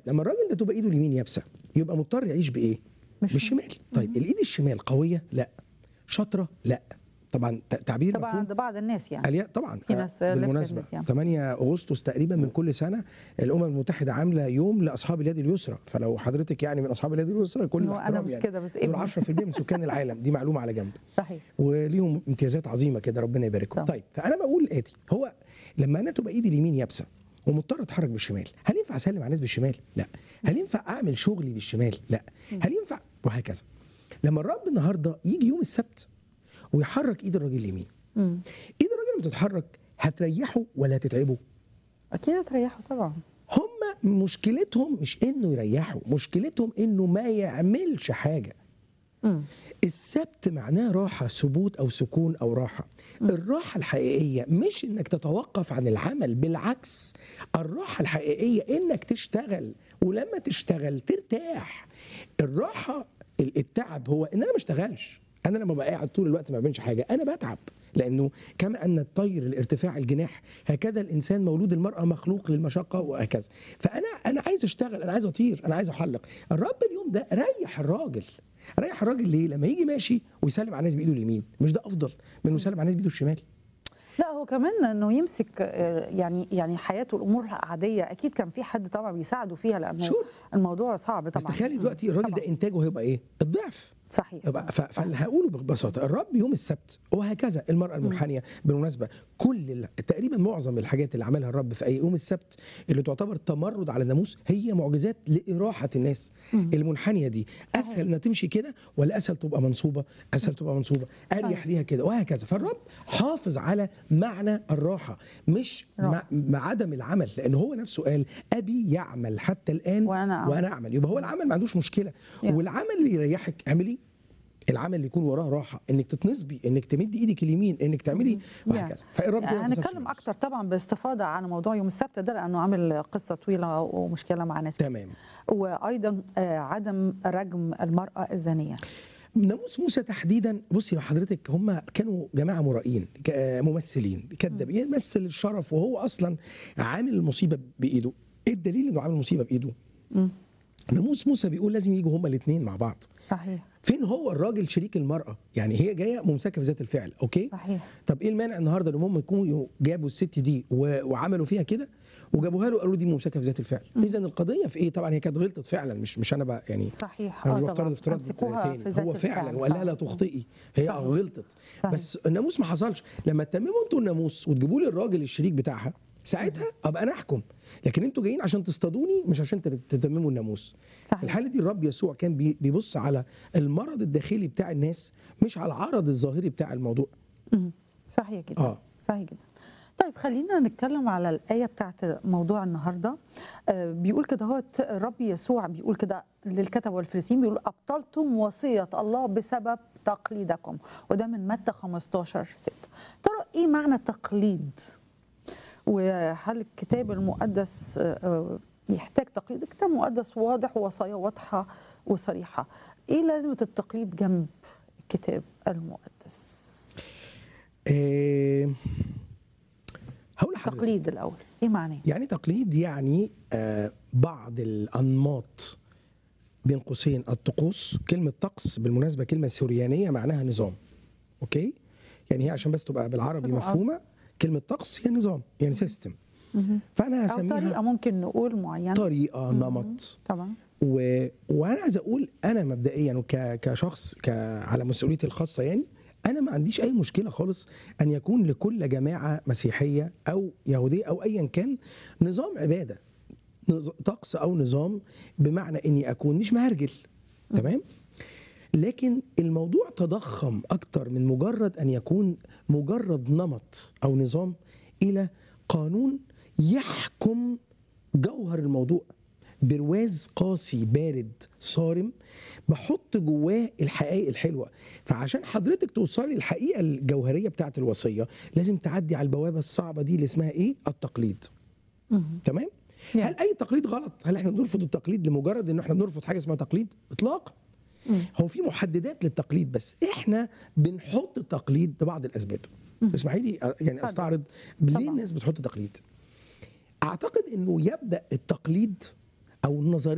لما الراجل ده تبقى ايده اليمين يابسه يبقى مضطر يعيش بايه مش- بالشمال طيب الايد الشمال قويه لا شاطره لا طبعا ت- تعبير طبعا مفهوم عند بعض الناس يعني اليا طبعا في آه، ناس left بالمناسبه handed يعني. 8 اغسطس تقريبا من كل سنه الامم المتحده عامله يوم لاصحاب اليد اليسرى فلو حضرتك يعني من اصحاب اليد اليسرى كل هو أنا الاحترام مش يعني. كده، بس دول ابني. 10% من سكان العالم دي معلومه على جنب صحيح وليهم امتيازات عظيمه كده ربنا يباركهم طبعا. طيب فانا بقول الاتي هو لما انا تبقى ايدي اليمين يابسه ومضطر اتحرك بالشمال هل ينفع اسلم على الناس بالشمال لا هل ينفع اعمل شغلي بالشمال لا هل ينفع وهكذا لما الرب النهارده يجي يوم السبت ويحرك ايد الراجل اليمين مم. ايد الراجل لما تتحرك هتريحه ولا هتتعبه اكيد هتريحوا طبعا هم مشكلتهم مش انه يريحوا مشكلتهم انه ما يعملش حاجه مم. السبت معناه راحة ثبوت أو سكون أو راحة الراحة الحقيقية مش إنك تتوقف عن العمل بالعكس الراحة الحقيقية إنك تشتغل ولما تشتغل ترتاح الراحة ال- التعب هو إن أنا ما اشتغلش أنا لما ببقى قاعد طول الوقت ما بعملش حاجة أنا بتعب لأنه كما أن الطير الارتفاع الجناح هكذا الإنسان مولود المرأة مخلوق للمشقة وهكذا فأنا أنا عايز أشتغل أنا عايز أطير أنا عايز أحلق الرب اليوم ده ريح الراجل ريح الراجل ليه؟ لما يجي ماشي ويسلم على الناس بايده اليمين، مش ده افضل من انه يسلم على الناس بايده الشمال؟ لا هو كمان انه يمسك آه، يعني يعني حياته الامور عاديه اكيد كان في حد طبعا بيساعده فيها لانه شور. الموضوع صعب بس طبعا تخيلي دلوقتي الراجل طبعاً. ده انتاجه هيبقى ايه؟ الضعف صحيح يبقى ف- فاللي هقوله ببساطه الرب يوم السبت وهكذا المراه المنحنيه بالمناسبه كل ال- تقريبا معظم الحاجات اللي عملها الرب في اي يوم السبت اللي تعتبر تمرد على الناموس هي معجزات لاراحه الناس المنحنيه دي اسهل انها تمشي كده ولا اسهل تبقى منصوبه اسهل تبقى منصوبه اريح ليها كده وهكذا فالرب حافظ على معنى الراحه مش مع, راحة. مع عدم العمل لان هو نفسه قال ابي يعمل حتى الان وأنا أعمل. وانا اعمل يبقى هو العمل ما عندوش مشكله Yeah. والعمل اللي يريحك اعملي العمل اللي يكون وراه راحه انك تتنصبي انك تمدي ايدك اليمين انك تعملي وهكذا فالرب كده ما حصلش هنتكلم خالص. اكتر طبعا باستفاضه عن موضوع يوم السبت ده لانه عامل قصه طويله ومشكله مع ناس كتير. تمام وايضا آه، عدم رجم المراه الزانيه ناموس موسى تحديدا بصي يا حضرتك هم كانوا جماعه مرائين ك- آه، ممثلين كذاب يمثل الشرف وهو اصلا عامل المصيبه بايده ايه الدليل انه عامل مصيبه بايده مم. ناموس موسى بيقول لازم يجوا هما الاثنين مع بعض صحيح فين هو الراجل شريك المراه يعني هي جايه ممسكه في ذات الفعل اوكي صحيح طب ايه المانع النهارده ان هم يكونوا جابوا الست دي و- وعملوا فيها كده وجابوها له قالوا دي ممسكه في ذات الفعل اذا القضيه في ايه طبعا هي كانت غلطت فعلا مش مش انا بقى يعني صحيح انا مش آه بفترض طبعاً. افتراض أمسكوها تاني في ذات هو فعلا الفعل وقال لها لا فعلاً. تخطئي هي صحيح. غلطت صحيح. بس الناموس ما حصلش لما تتمموا انتوا الناموس وتجيبوا لي الراجل الشريك بتاعها ساعتها ابقى انا احكم لكن انتوا جايين عشان تصطادوني مش عشان تت- تتمموا الناموس صحيح. في الحاله دي الرب يسوع كان بي- بيبص على المرض الداخلي بتاع الناس مش على العرض الظاهري بتاع الموضوع مم. صحيح جدا آه. صحيح جدا طيب خلينا نتكلم على الآية بتاعت موضوع النهاردة آه، بيقول كده هو الرب يسوع بيقول كده للكتب والفريسيين بيقول أبطلتم وصية الله بسبب تقليدكم وده من متى 15 6 ترى إيه معنى تقليد وهل الكتاب المقدس آه، آه، يحتاج تقليد الكتاب المقدس واضح ووصايا واضحة وصريحة إيه لازمة التقليد جنب الكتاب المقدس إيه هقول لحضرتك تقليد الاول ايه معناه يعني تقليد يعني آه بعض الانماط بين قوسين الطقوس كلمه طقس بالمناسبه كلمه سوريانيه معناها نظام اوكي يعني هي عشان بس تبقى بالعربي حلو أوي. مفهومه كلمه طقس هي نظام يعني سيستم فانا او هسميها طريقه ممكن نقول معينه طريقه نمط طبعا و... وانا عايز اقول انا مبدئيا وك... كشخص ك... على مسؤوليتي الخاصه يعني انا ما عنديش اي مشكله خالص ان يكون لكل جماعه مسيحيه او يهوديه او ايا كان نظام عباده نظ- طقس او نظام بمعنى اني اكون مش مهرجل تمام لكن الموضوع تضخم اكتر من مجرد ان يكون مجرد نمط او نظام الى قانون يحكم جوهر الموضوع برواز قاسي بارد صارم بحط جواه الحقائق الحلوه فعشان حضرتك توصلي الحقيقه الجوهريه بتاعت الوصيه لازم تعدي على البوابه الصعبه دي اللي اسمها ايه التقليد تمام يعني. هل اي تقليد غلط هل احنا بنرفض التقليد لمجرد ان احنا بنرفض حاجه اسمها تقليد اطلاقا هو في محددات للتقليد بس احنا بنحط التقليد لبعض الاسباب اسمحي لي أ- يعني اتفضل. استعرض ليه طبعا. الناس بتحط تقليد اعتقد انه يبدا التقليد او النظريه